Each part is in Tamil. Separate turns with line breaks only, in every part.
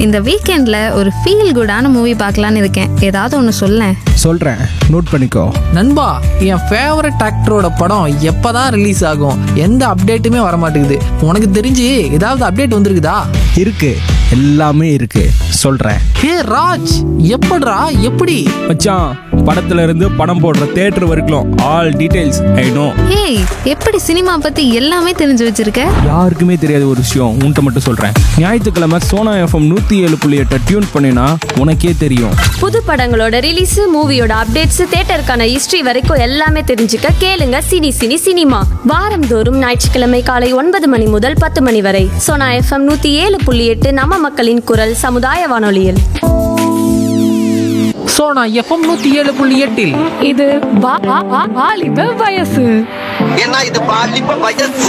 இந்த வீக்கெண்டில் ஒரு ஃபீல் குடான மூவி பார்க்கலான்னு இருக்கேன் ஏதாவது ஒன்று சொல்லேன்
சொல்கிறேன் நோட் பண்ணிக்கோ
நண்பா என் ஃபேவரட் ஆக்டரோட படம் எப்பதான் ரிலீஸ் ஆகும் எந்த அப்டேட்டுமே வர மாட்டேங்குது உனக்கு தெரிஞ்சு ஏதாவது அப்டேட் வந்திருக்குதா
இருக்கு எல்லாமே இருக்கு சொல்கிறேன்
ஹே ராஜ் எப்படிடா எப்படி
மச்சான் படத்துல இருந்து படம் போடுற தேட்டர் வரைக்கும் ஆல் டீடைல்ஸ் ஐ நோ
ஏய் எப்படி சினிமா பற்றி எல்லாமே தெரிஞ்சு வச்சிருக்க
யாருக்குமே தெரியாத ஒரு விஷயம் உன்கிட்ட மட்டும் சொல்கிறேன் ஞாயிற்றுக்கிழமை சோனா எஃப்எம் நூற்றி ஏழு புள்ளி எட்டை டியூன் பண்ணினா உனக்கே தெரியும்
புது படங்களோட ரிலீஸ் மூவியோட அப்டேட்ஸ் தேட்டருக்கான ஹிஸ்டரி வரைக்கும் எல்லாமே தெரிஞ்சுக்க கேளுங்க சினி சினி சினிமா வாரந்தோறும் ஞாயிற்றுக்கிழமை காலை ஒன்பது மணி முதல் பத்து மணி வரை சோனா எஃப்எம் நூத்தி ஏழு புள்ளி எட்டு நம்ம மக்களின் குரல் சமுதாய வானொலியில்
ஸோ நான் எஃப்எம் நூற்றி ஏழு புள்ளி எட்டில்
இது வா- வா- வா- வாலிப வயசு
ஏன்னா இது பாலிப்ப வயசு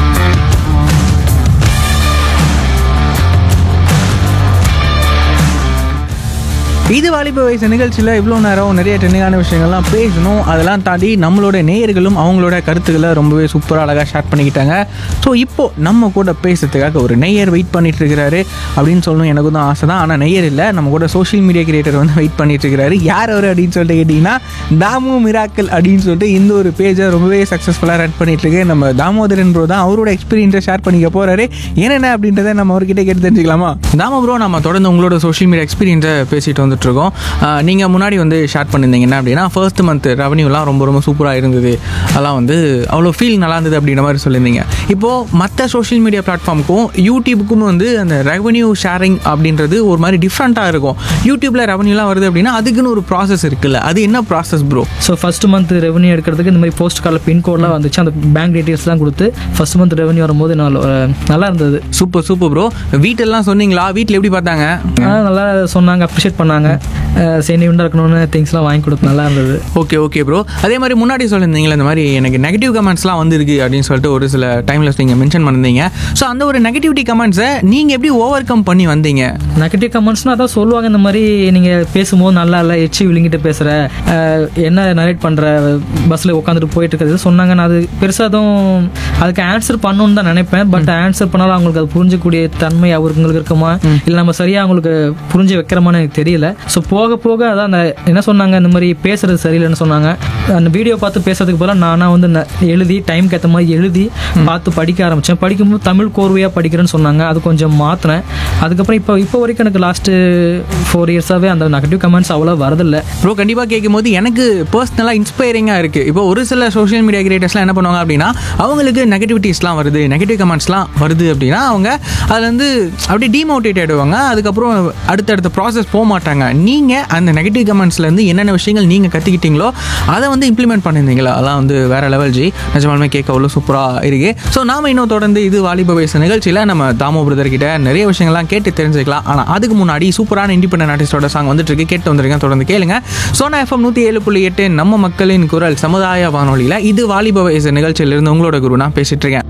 இது வாலிப வயசு நிகழ்ச்சியில் இவ்வளோ நேரம் நிறைய ட்ரெண்டிங்கான விஷயங்கள்லாம் பேசணும் அதெல்லாம் தாண்டி நம்மளோட நேயர்களும் அவங்களோட கருத்துக்களை ரொம்பவே சூப்பராக அழகாக ஷேர் பண்ணிக்கிட்டாங்க ஸோ இப்போது நம்ம கூட பேசுறதுக்காக ஒரு நெய்யர் வெயிட் பண்ணிட்டு இருக்கிறாரு அப்படின்னு சொல்லணும் எனக்கும் தான் ஆசை தான் ஆனால் நெய்யர் இல்லை நம்ம கூட சோஷியல் மீடியா கிரியேட்டர் வந்து வெயிட் பண்ணிட்டு இருக்கிறாரு யார் அவர் அப்படின்னு சொல்லிட்டு கேட்டிங்கன்னா தாமு மிராக்கல் அப்படின்னு சொல்லிட்டு இந்த ஒரு பேஜை ரொம்பவே சக்ஸஸ்ஃபுல்லாக ரன் பண்ணிட்டு இருக்கு நம்ம தாமோதரன் ப்ரோ தான் அவரோட எக்ஸ்பீரியன்ஸை ஷேர் பண்ணிக்க போறாரு என்னென்ன அப்படின்றத நம்ம அவர்கிட்ட கேட்டு தெரிஞ்சுக்கலாமா தாம ப்ரோ நம்ம தொடர்ந்து உங்களோட சோஷியல் மீடியா எக்ஸ்பீரியன்ஸை பேசிட்டு வந்துட்டு இருக்கோம் ஆஹ் நீங்க முன்னாடி வந்து ஷேர் பண்ணியிருந்தீங்க என்ன அப்படின்னா ஃபர்ஸ்ட் மந்த் ரெவன்யூலாம் ரொம்ப ரொம்ப சூப்பராக இருந்தது அதெல்லாம் வந்து அவ்வளோ ஃபீல் நல்லா இருந்தது அப்படின்ற மாதிரி சொல்லியிருந்தீங்க இப்போ மற்ற சோஷியல் மீடியா பிளாட்ஃபார்முக்கும் யூடியூபுக்கும் வந்து அந்த ரெவன்யூ ஷேரிங் அப்படின்றது ஒரு மாதிரி டிஃப்ரெண்ட்டாக இருக்கும் யூடியூப்ல ரெவன்யூலாம் வருது அப்படின்னா அதுக்குன்னு ஒரு ப்ராசஸ் இருக்குல்ல அது என்ன process bro
so first month revenue எடுக்கிறதுக்கு இந்த மாதிரி போஸ்ட் கார்டில் பின்கோட்லாம் வந்துச்சு அந்த பேங்க் டீட்டெயில்ஸ்லாம் கொடுத்து ஃபர்ஸ்ட் மந்த் ரெவன்யூ வரும்போது நல்லா நல்லா இருந்தது
சூப்பர் சூப்பர் ப்ரோ வீட்டெல்லாம் சொன்னீங்களா வீட்டில் எப்படி பார்த்தாங்க
ஆனா நல்லா சொன்னாங்க அப்ரிஷியேட் பண்ணாங்க சேனிவெண்டாக இருக்கணும்னு திங்ஸ்லாம் வாங்கி கொடுத்து நல்லா இருந்தது
ஓகே ஓகே ப்ரோ அதே மாதிரி முன்னாடி சொல்லியிருந்தீங்களே இந்த மாதிரி எனக்கு நெகட்டிவ் கமெண்ட்ஸ்லாம் வந்திருக்கு அப்படின்னு சொல்லிட்டு ஒரு சில டைமில் நீங்கள் மென்ஷன் பண்ணிருந்தீங்க ஸோ அந்த ஒரு நெகட்டிவிட்டி கமெண்ட்ஸை நீங்கள் எப்படி ஓவர் கம் பண்ணி வந்தீங்க
நெகட்டிவ் கமெண்ட்ஸ்னால் அதான் சொல்லுவாங்க இந்த மாதிரி நீங்கள் பேசும்போது நல்லா இல்லை எச்சி விழுங்கிட்டு பேசுகிற என்ன நரேட் பண்ணுற பஸ்ஸில் உட்காந்துட்டு போயிட்டு இருக்கிறது சொன்னாங்க நான் அது பெருசாக எதுவும் அதுக்கு ஆன்சர் பண்ணணும்னு தான் நினைப்பேன் பட் ஆன்சர் பண்ணாலும் அவங்களுக்கு அது புரிஞ்சக்கூடிய தன்மை அவங்களுக்கு இருக்குமா இல்லை நம்ம சரியாக அவங்களுக்கு புரிஞ்சு வைக்கிறோமான்னு எனக்கு தெரியல ஸோ போக போக அதான் அந்த என்ன சொன்னாங்க இந்த மாதிரி பேசுறது சரியில்லைன்னு சொன்னாங்க அந்த வீடியோ பார்த்து பேசுறதுக்கு பதிலாக நானாக வந்து ந- எழுதி டைம்க்கு ஏற்ற மாதிரி எழுதி பார்த்து படிக்க ஆரம்பித்தேன் படிக்கும்போது தமிழ் கோர்வையாக படிக்கிறேன்னு சொன்னாங்க அது கொஞ்சம் மாற்றினேன் அதுக்கப்புறம் இப்போ இப்போ வரைக்கும் எனக்கு லாஸ்ட்டு ஃபோர் இயர்ஸாகவே அந்த நெகட்டிவ் கமெண்ட்ஸ் அவ்வளோ வரதில்லை
ப்ரோ கண்டிப்பாக கேட்கும்போது எனக்கு பர்சனலாக இன்ஸ்பைரிங்காக இருக்குது இப்போ ஒரு சில சோஷியல் மீடியா கிரியேட்டர்ஸ்லாம் என்ன பண்ணுவாங்க அப்படின்னா அவங்களுக்கு நெகட்டிவிட்டிஸ்லாம் வருது நெகட்டிவ் கமெண்ட்ஸ்லாம் வருது அப்படின்னா அவங்க அதில் வந்து அப்படியே டிமோட்டிவேட் ஆகிடுவாங்க அதுக்கப்புறம் அடுத்தடுத்த ப்ராசஸ் போக மாட்டாங்க நீங்கள் அந்த நெகட்டிவ் கமெண்ட்ஸ்லேருந்து என்னென்ன விஷயங்கள் நீங்கள் கற்றுக்கிட்டீங்களோ அதை வந்து இம்ப்ளிமெண்ட் பண்ணியிருந்தீங்களா அதெல்லாம் வந்து வேறு லெவல் ஜி நிஜமாலுமே கேட்க அவ்வளோ சூப்பராக இருக்கு ஸோ நாம இன்னும் தொடர்ந்து இது வாலிப வயசு நிகழ்ச்சியில் நம்ம தாமோ பிரதர் கிட்ட நிறைய விஷயங்கள்லாம் கேட்டு தெரிஞ்சுக்கலாம் ஆனால் அதுக்கு முன்னாடி சூப்பரான இண்டிபெண்டன்ட் ஆர்டிஸ்டோட சாங் வந்துட்டு இருக்கு கேட்டு வந்திருக்கேன் தொடர்ந்து கேளுங்க சோனா எஃப்எம் நூற்றி ஏழு புள்ளி எட்டு நம்ம மக்களின் குரல் சமுதாய வானொலியில் இது வாலிப வயசு நிகழ்ச்சியிலிருந்து உங்களோட குரு நான் பேசிட்டு இருக்கேன்